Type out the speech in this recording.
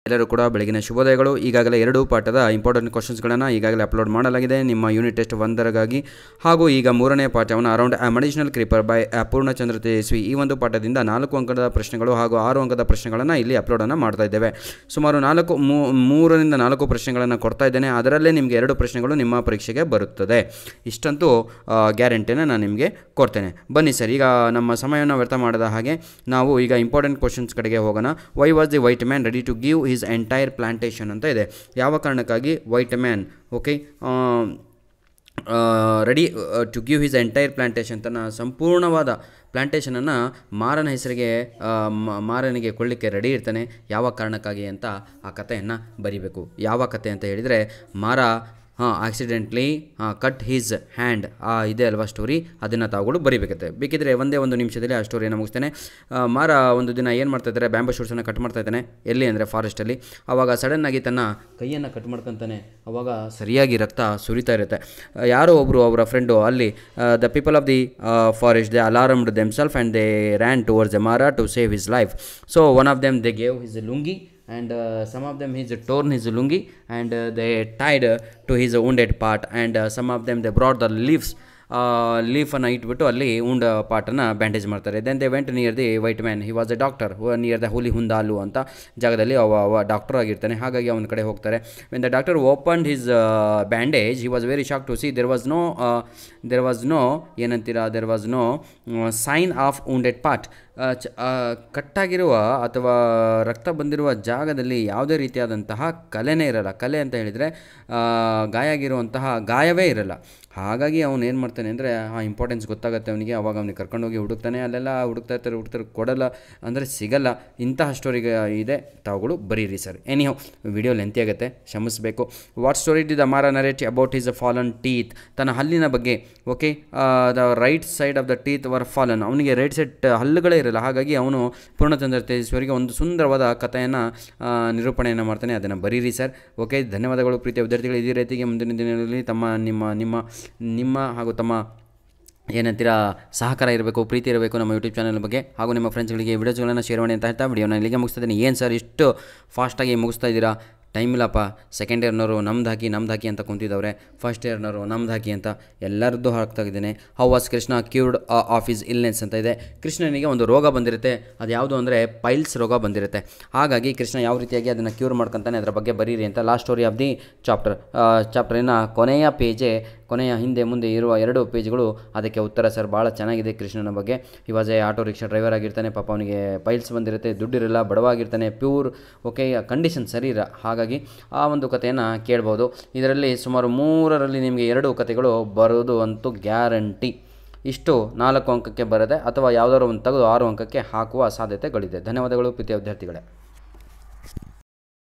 ಎಲ್ಲರೂ ಕೂಡ ಬೆಳಗಿನ ಶುಭೋದಯಗಳು ಈಗಾಗಲೇ ಎರಡು ಪಾಠದ ಇಂಪಾರ್ಟೆಂಟ್ ಕ್ವಶನ್ಸ್ಗಳನ್ನು ಈಗಾಗಲೇ ಅಪ್ಲೋಡ್ ಮಾಡಲಾಗಿದೆ ನಿಮ್ಮ ಯೂನಿಟ್ ಟೆಸ್ಟ್ ಒಂದರಗಾಗಿ ಹಾಗೂ ಈಗ ಮೂರನೇ ಪಾಠವನ್ನು around am additional creeper by Poornachandra Tejaswi ಈ ಒಂದು ಪಾಠದಿಂದ ನಾಲ್ಕು ಅಂಕದ ಪ್ರಶ್ನೆಗಳು ಹಾಗೂ ಆರು ಅಂಕದ ಪ್ರಶ್ನೆಗಳನ್ನು ಇಲ್ಲಿ ಅಪ್ಲೋಡನ್ನು ಮಾಡ್ತಾ ಇದ್ದೇವೆ ಸುಮಾರು ನಾಲ್ಕು ಮೂ- ಮೂರರಿಂದ ನಾಲ್ಕು ಪ್ರಶ್ನೆಗಳನ್ನು ಕೊಡ್ತಾ ಇದ್ದೇನೆ ಅದರಲ್ಲೇ ನಿಮಗೆ ಎರಡು ಪ್ರಶ್ನೆಗಳು ನಿಮ್ಮ ಪರೀಕ್ಷೆಗೆ ಬರುತ್ತದೆ ಇಷ್ಟಂತೂ ಗ್ಯಾರಂಟಿನ ನಾನು ನಿಮಗೆ ಕೊಡ್ತೇನೆ ಬನ್ನಿ ಸರ್ ಈಗ ನಮ್ಮ ಸಮಯವನ್ನು ವ್ಯರ್ಥ ಮಾಡದ ಹಾಗೆ ನಾವು ಈಗ ಇಂಪಾರ್ಟೆಂಟ್ ಕ್ವಶನ್ಸ್ ಕಡೆಗೆ ಹೋಗೋಣ why was the white man ready to give his entire plantation ಅಂತ ಇದೆ ಯಾವ ಕಾರಣಕ್ಕಾಗಿ white man okay ready to give his entire plantation ತನ್ನ ಸಂಪೂರ್ಣವಾದ ಪ್ಲಾಂಟೇಶನನ್ನು ಮಾರನ ಹೆಸರಿಗೆ ಆ, ಮ- ಮಾರನಿಗೆ ಕೊಳ್ಳಿಕ್ಕೆ ರೆಡಿ ಇರ್ತಾನೆ ಯಾವ ಕಾರಣಕ್ಕಾಗಿ ಅಂತ ಆ ಕಥೆಯನ್ನು ಬರಿಬೇಕು ಯಾವ ಕತೆ ಅಂತ ಹೇಳಿದರೆ ಮಾರ ಹಾಂ ಆಕ್ಸಿಡೆಂಟ್ಲಿ ಹಾಂ ಕಟ್ ಹೀಸ್ ಹ್ಯಾಂಡ್ ಆ ಇದೆ ಅಲ್ವಾ ಸ್ಟೋರಿ ಅದನ್ನು ತಾವುಗಳು ಬರಿಬೇಕತ್ತೆ ಬೇಕಿದ್ರೆ ಒಂದೇ ಒಂದು ನಿಮಿಷದಲ್ಲಿ ಆ ಸ್ಟೋರಿಯನ್ನು ಮುಗಿಸ್ತೇನೆ ಆ, ಮಾರ ಒಂದು ದಿನ ಏನು ಮಾಡ್ತಾ ಇದ್ದಾರೆ ಬ್ಯಾಂಬೋ ಶೂಟ್ಸನ್ನು ಕಟ್ ಮಾಡ್ತಾ ಇದ್ದಾನೆ ಎಲ್ಲಿ ಅಂದರೆ ಫಾರೆಸ್ಟಲ್ಲಿ ಆವಾಗ ಸಡನ್ನಾಗಿ ತನ್ನ ಕೈಯನ್ನು ಕಟ್ ಮಾಡ್ಕೊತಾನೆ ಅವಾಗ ಸರಿಯಾಗಿ ರಕ್ತ ಸುರಿತಾ ಇರುತ್ತೆ ಆ, ಯಾರೋ ಒಬ್ಬರು ಅವರ ಫ್ರೆಂಡು ಅಲ್ಲಿ the people of the forest they alarmed themselves and they ran towards the Mara to save his life so one of them they gave his lungi and uh, some of them he's torn his lungi and uh, they tied uh, to his wounded part and uh, some of them they brought the leaves ಲೀಫನ್ನು ಇಟ್ಬಿಟ್ಟು ಅಲ್ಲಿ ಉಂಡ ಪಾಟನ್ನು bandage ಮಾಡ್ತಾರೆ then they went near the white man he was a doctor near the Huli Hundalu ಅಂತ ಜಾಗದಲ್ಲಿ ಅವ ಅವ ಡಾಕ್ಟರ್ ಆಗಿರ್ತಾನೆ ಹಾಗಾಗಿ ಅವನ ಕಡೆ ಹೋಗ್ತಾರೆ when the doctor opened his bandage he was very shock to see there was no there was no ಏನಂತೀರಾ there was no sign of wounded part ಚ ಆ, ಕಟ್ಟಾಗಿರುವ ಅಥವಾ ರಕ್ತ ಬಂದಿರುವ ಜಾಗದಲ್ಲಿ ಯಾವುದೇ ರೀತಿಯಾದಂತಹ ಕಲೆನೇ ಇರಲ್ಲ ಕಲೆ ಅಂತ ಹೇಳಿದರೆ ಗಾಯ ಆಗಿರುವಂತಹ ಗಾಯವೇ ಇರಲ್ಲ ಹಾಗಾಗಿ ಅವನು ಏನು ಮಾಡ್ತಾನೆ ಅಂದರೆ ಆ ಇಂಪಾರ್ಟೆನ್ಸ್ ಗೊತ್ತಾಗುತ್ತೆ ಅವನಿಗೆ ಅವಾಗ ಅವನಿಗೆ ಕರ್ಕೊಂಡೋಗಿ ಹುಡುಕ್ತಾನೆ ಅಲ್ಲೆಲ್ಲ ಹುಡುಕ್ತಾ ಇರ್ತಾರೆ ಹುಡುಕ್ತಾರೆ ಕೊಡಲ್ಲ ಅಂದರೆ ಸಿಗಲ್ಲ ಇಂತಹ ಸ್ಟೋರಿಗೆ ಇದೆ ತಾವುಗಳು ಬರೀರಿ sir any how video lengthy ಆಗುತ್ತೆ ಕ್ಷಮಿಸಬೇಕು what story did the Mara narrate about his fallen teeth ತನ್ನ ಹಲ್ಲಿನ ಬಗ್ಗೆ okay the right side of the teeth were fallen ಅವನಿಗೆ ರೈಟ್ ಸೈಡ್ ಹಲ್ಲುಗಳೇ ಇರಲ್ಲ ಹಾಗಾಗಿ ಅವನು ಪೂರ್ಣಚಂದ್ರ ತೇಜಸ್ವರಿಗೆ ಒಂದು ಸುಂದರವಾದ ಕಥೆಯನ್ನು ನಿರೂಪಣೆಯನ್ನು ಮಾಡ್ತಾನೆ ಅದನ್ನು ಬರೀರಿ ಸರ್ ಓಕೆ ಧನ್ಯವಾದಗಳು ಪ್ರೀತಿಯ ವಿದ್ಯಾರ್ಥಿಗಳು ಇದೇ ರೀತಿಗೆ ಮುಂದಿನ ದಿನಗಳಲ್ಲಿ ತಮ್ಮ ನಿಮ್ಮ ನಿಮ್ಮ ನಿಮ್ಮ ಹಾಗೂ ತಮ್ಮ ಏನಂತೀರಾ ಸಹಕಾರ ಇರಬೇಕು ಪ್ರೀತಿ ಇರಬೇಕು ನಮ್ಮ ಯೂಟ್ಯೂಬ್ ಚಾನಲ್ ಬಗ್ಗೆ ಹಾಗೂ ನಿಮ್ಮ ಫ್ರೆಂಡ್ಸ್ಗಳಿಗೆ ವಿಡಿಯೋಸ್ಗಳನ್ನು ಶೇರ್ ಮಾಡಿ ಅಂತ ಹೇಳ್ತಾ ವಿಡಿಯೋನ ಇಲ್ಲಿಗೆ ಮುಗಿಸ್ತಾ ಇದ್ದೀನಿ ಏನು ಸರ್ ಇಷ್ಟು ಫಾಸ್ಟಾಗಿ ಮುಗಿಸ್ತಾ ಇದ್ದೀರಾ ಟೈಮ್ ಇಲ್ಲಪ್ಪ ಸೆಕೆಂಡ್ ಇಯರ್ನವರು ನಮ್ದು ಹಾಕಿ ನಮ್ದು ಹಾಕಿ ಅಂತ ಕುಂತಿದ್ದವ್ರೆ ಫಸ್ಟ್ ಇಯರ್ನವರು ನಮ್ದು ಹಾಕಿ ಅಂತ ಎಲ್ಲರದ್ದು ಹಾಕ್ತಾ ಇದ್ದೇನೆ how was Krishna cured of his illness ಅಂತ ಇದೆ ಕೃಷ್ಣನಿಗೆ ಒಂದು ರೋಗ ಬಂದಿರುತ್ತೆ ಅದು ಯಾವುದು ಅಂದರೆ ಪೈಲ್ಸ್ ರೋಗ ಬಂದಿರುತ್ತೆ ಹಾಗಾಗಿ ಕೃಷ್ಣ ಯಾವ ರೀತಿಯಾಗಿ ಅದನ್ನು ಕ್ಯೂರ್ ಮಾಡ್ಕೊತಾನೆ ಅದರ ಬಗ್ಗೆ ಬರೀರಿ ಅಂತ last story of the chapter ಚಾಪ್ಟರಿನ ಕೊನೆಯ ಪೇಜೇ ಕೊನೆಯ ಹಿಂದೆ ಮುಂದೆ ಇರುವ ಎರಡು ಪೇಜ್ಗಳು ಅದಕ್ಕೆ ಉತ್ತರ ಸರ್ ಭಾಳ ಚೆನ್ನಾಗಿದೆ ಕೃಷ್ಣನ ಬಗ್ಗೆ ಇವಾಜೆ ಆಟೋ ರಿಕ್ಷಾ ಡ್ರೈವರ್ ಆಗಿರ್ತಾನೆ ಪಾಪ ಅವನಿಗೆ ಪೈಲ್ಸ್ ಬಂದಿರುತ್ತೆ ದುಡ್ಡಿರಲ್ಲ ಬಡವಾಗಿರ್ತಾನೆ ಪ್ಯೂರ್ ಓಕೆ ಕಂಡೀಷನ್ ಸರಿ ಇಲ್ಲ ಹಾಗಾಗಿ ಆ ಒಂದು ಕಥೆಯನ್ನು ಕೇಳ್ಬೋದು ಇದರಲ್ಲಿ ಸುಮಾರು ಮೂರರಲ್ಲಿ ನಿಮಗೆ ಎರಡು ಕಥೆಗಳು ಬರೋದು ಅಂತೂ ಗ್ಯಾರಂಟಿ ಇಷ್ಟು ನಾಲ್ಕು ಅಂಕಕ್ಕೆ ಬರದೆ ಅಥವಾ ಯಾವುದಾದ್ರು ಒಂದು ತೆಗೆದು ಆರು ಅಂಕಕ್ಕೆ ಹಾಕುವ ಸಾಧ್ಯತೆಗಳಿದೆ ಧನ್ಯವಾದಗಳು ಪ್ರೀತಿಯ ವಿದ್ಯಾರ್ಥಿಗಳೇ